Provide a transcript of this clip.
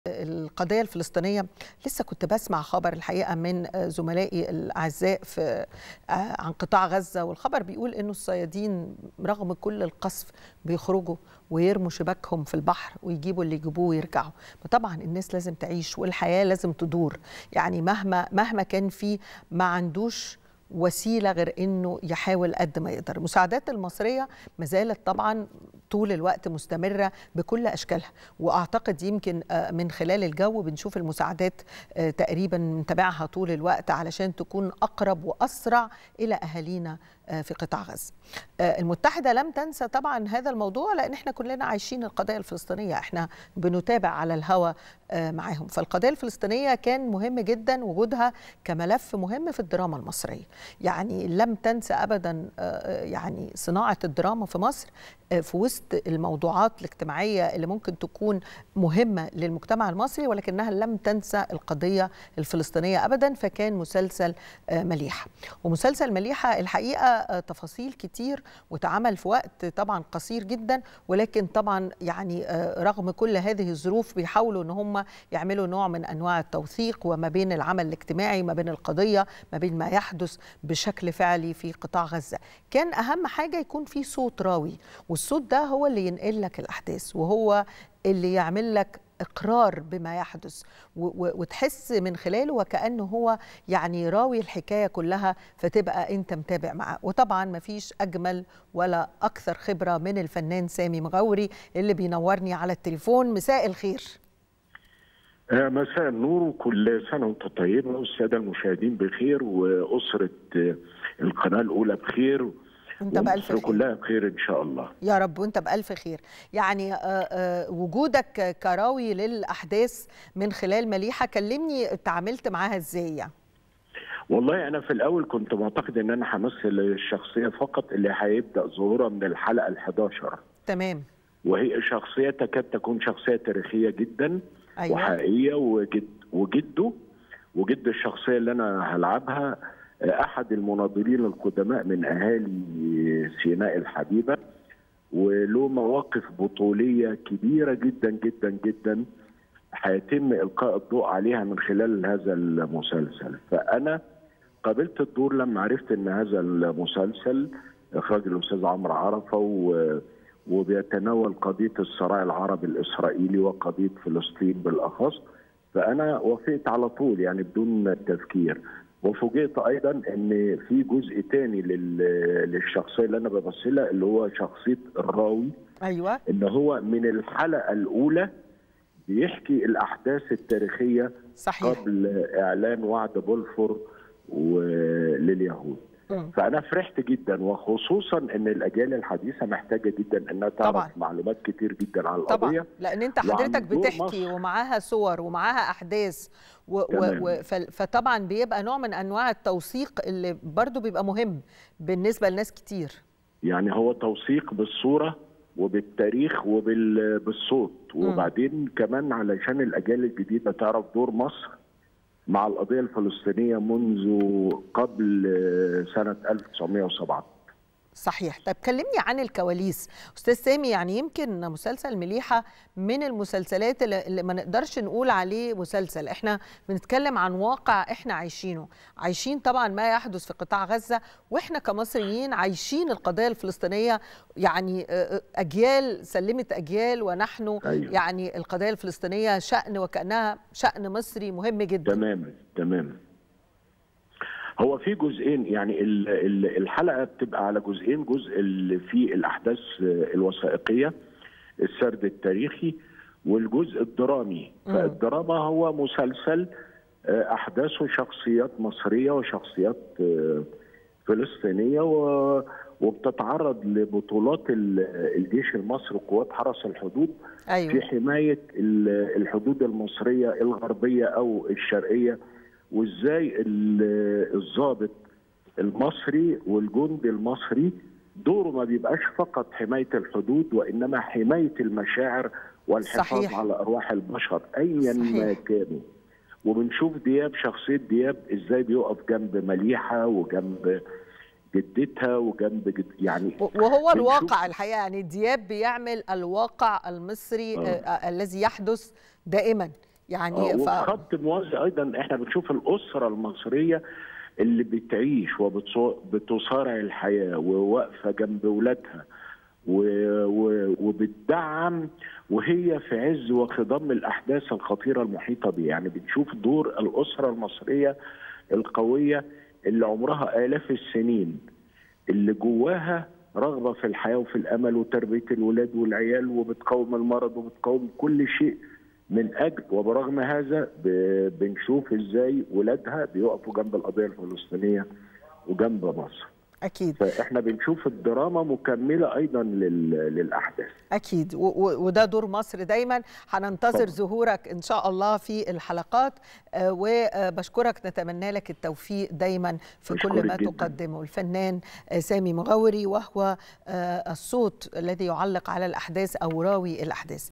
القضية الفلسطينية لسه كنت بسمع خبر الحقيقة من زملائي الأعزاء في عن قطاع غزة والخبر بيقول إنه الصيادين رغم كل القصف بيخرجوا ويرموا شباكهم في البحر ويجيبوا اللي يجيبوه ويرجعوا طبعا الناس لازم تعيش والحياة لازم تدور يعني مهما مهما كان في ما عندوش وسيله غير انه يحاول قد ما يقدر المساعدات المصريه ما زالت طبعا طول الوقت مستمره بكل اشكالها واعتقد يمكن من خلال الجو بنشوف المساعدات تقريبا نتابعها طول الوقت علشان تكون اقرب واسرع الى اهالينا في قطاع غزه. المتحده لم تنسى طبعا هذا الموضوع لان احنا كلنا عايشين القضيه الفلسطينيه، احنا بنتابع على الهوى معاهم، فالقضيه الفلسطينيه كان مهم جدا وجودها كملف مهم في الدراما المصريه. يعني لم تنسى ابدا يعني صناعه الدراما في مصر في وسط الموضوعات الاجتماعيه اللي ممكن تكون مهمه للمجتمع المصري ولكنها لم تنسى القضيه الفلسطينيه ابدا فكان مسلسل مليحه ومسلسل مليحه الحقيقه تفاصيل كتير واتعمل في وقت طبعا قصير جدا ولكن طبعا يعني رغم كل هذه الظروف بيحاولوا ان هم يعملوا نوع من انواع التوثيق وما بين العمل الاجتماعي ما بين القضيه ما بين ما يحدث بشكل فعلي في قطاع غزه كان اهم حاجه يكون في صوت راوي والصوت ده هو اللي ينقل لك الاحداث وهو اللي يعمل لك اقرار بما يحدث وتحس من خلاله وكانه هو يعني راوي الحكايه كلها فتبقى انت متابع معاه وطبعا ما فيش اجمل ولا اكثر خبره من الفنان سامي مغوري اللي بينورني على التليفون مساء الخير مساء النور وكل سنه وانت طيبه والساده المشاهدين بخير واسره القناه الاولى بخير انت بألف خير كلها بخير ان شاء الله يا رب وانت بألف خير يعني آآ آآ وجودك كراوي للاحداث من خلال مليحه كلمني تعاملت معاها ازاي يعني والله انا في الاول كنت معتقد ان انا همثل الشخصيه فقط اللي هيبدا ظهورها من الحلقه ال11 تمام وهي شخصيه تكاد تكون شخصيه تاريخيه جدا أيوة. وحقيقيه وجد وجده وجد الشخصيه اللي انا هلعبها احد المناضلين القدماء من اهالي سيناء الحبيبه وله مواقف بطوليه كبيره جدا جدا جدا هيتم القاء الضوء عليها من خلال هذا المسلسل فانا قابلت الدور لما عرفت ان هذا المسلسل اخراج الاستاذ عمرو عرفه و وبيتناول قضيه الصراع العربي الاسرائيلي وقضيه فلسطين بالاخص فانا وافقت على طول يعني بدون تفكير وفوجئت ايضا ان في جزء تاني للشخصيه اللي انا بمثلها اللي هو شخصيه الراوي ايوه ان هو من الحلقه الاولى بيحكي الاحداث التاريخيه صحيح. قبل اعلان وعد بولفور لليهود فانا فرحت جدا وخصوصا ان الاجيال الحديثه محتاجه جدا انها تعرف طبعا. معلومات كتير جدا عن القضيه طبعا لان انت حضرتك بتحكي ومعاها صور ومعاها احداث و و فطبعا بيبقى نوع من انواع التوثيق اللي برضو بيبقى مهم بالنسبه لناس كتير يعني هو توثيق بالصوره وبالتاريخ وبالصوت وبعدين كمان علشان الاجيال الجديده تعرف دور مصر مع القضية الفلسطينية منذ قبل سنة 1907 صحيح طيب كلمني عن الكواليس أستاذ سامي يعني يمكن مسلسل مليحة من المسلسلات اللي ما نقدرش نقول عليه مسلسل احنا بنتكلم عن واقع احنا عايشينه عايشين طبعا ما يحدث في قطاع غزة واحنا كمصريين عايشين القضية الفلسطينية يعني أجيال سلمت أجيال ونحن أيوه. يعني القضية الفلسطينية شأن وكأنها شأن مصري مهم جدا تماما تماما هو في جزئين يعني الحلقه بتبقى على جزئين جزء اللي فيه الاحداث الوثائقيه السرد التاريخي والجزء الدرامي فالدراما هو مسلسل احداثه شخصيات مصريه وشخصيات فلسطينيه وبتتعرض لبطولات الجيش المصري وقوات حرس الحدود أيوة. في حمايه الحدود المصريه الغربيه او الشرقيه وازاي الضابط المصري والجندي المصري دوره ما بيبقاش فقط حمايه الحدود وانما حمايه المشاعر والحفاظ صحيح. على ارواح البشر ايا ما كانوا وبنشوف دياب شخصيه دياب ازاي بيقف جنب مليحه وجنب جدتها وجنب جد يعني وهو الواقع الحقيقه يعني دياب بيعمل الواقع المصري آه. آه الذي يحدث دائما يعني ف... خط موازي ايضا احنا بنشوف الاسره المصريه اللي بتعيش وبتصارع الحياه وواقفه جنب اولادها و... و... وبتدعم وهي في عز وخضم الاحداث الخطيره المحيطه بها يعني بنشوف دور الاسره المصريه القويه اللي عمرها الاف السنين اللي جواها رغبه في الحياه وفي الامل وتربيه الولاد والعيال وبتقاوم المرض وبتقاوم كل شيء من اجل وبرغم هذا بنشوف ازاي ولادها بيقفوا جنب القضيه الفلسطينيه وجنب مصر. اكيد فاحنا بنشوف الدراما مكمله ايضا للاحداث اكيد وده دور مصر دايما هننتظر ظهورك ان شاء الله في الحلقات وبشكرك نتمنى لك التوفيق دايما في كل ما جداً. تقدمه الفنان سامي مغوري وهو الصوت الذي يعلق على الاحداث او راوي الاحداث